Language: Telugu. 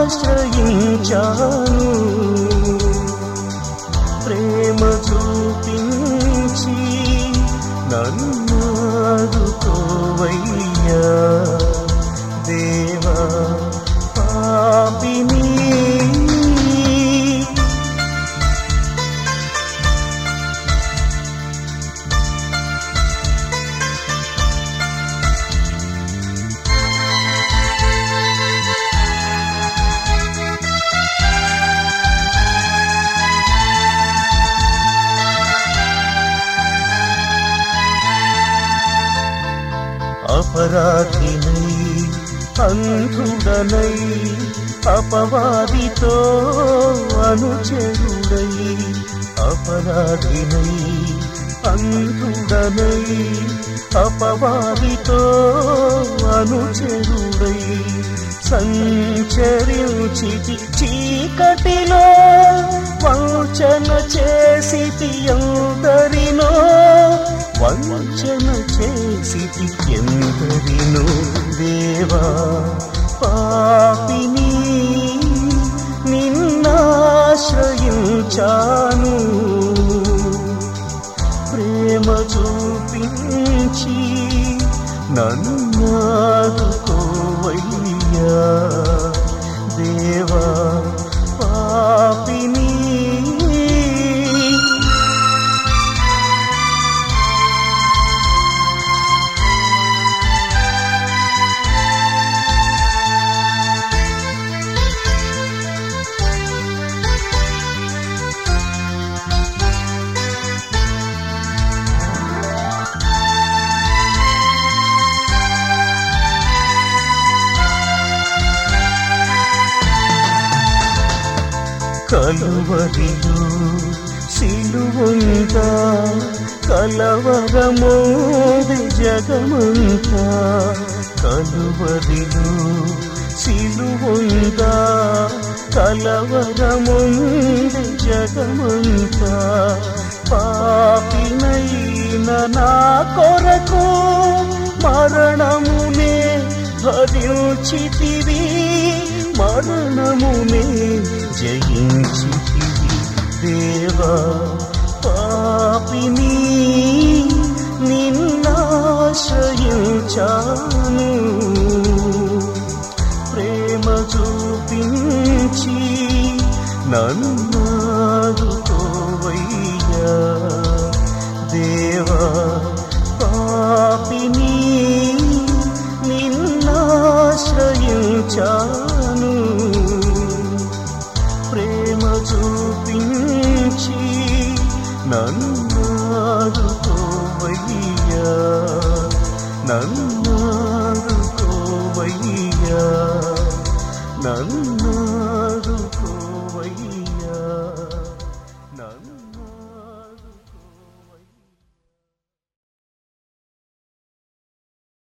నిన్నాశ్రయించాను ప్రేమ చూపించి నన్నాదుకోవయ్యా దేవా పాపిని అపరాధినై అంధుడనై అపవాదితో అనుచరుడై అపరాధినై అంధుడనై అపవాదితో అనుచరుడై సంచరించి చీకటిలో వంచన చేసి ఎందరినో వంచన చేసి ఎందరినో దేవా పాపిని నిన్నాశ్రయించాను ప్రేమ చూపించి నన్నాదుకోవయ్యా దేవా పాపిని కలువరిలో సిలువంతా కలవరమోది జగమంతా కలువరిలో సిలువంతా కలవరముంది జగమంతా పాపినైన నా కొరకు మరణమునే భరించితివి మరణమునే జయించితివి దేవా పాపిని నిన్నాశ్రయించాను ప్రేమ చూపించి నన్నాదుకోవయ్యా దేవా పాపిని నిన్నాశ్రయించాను ప్రేమ చూపించి నన్నాదుకోవయ్యా నన్ను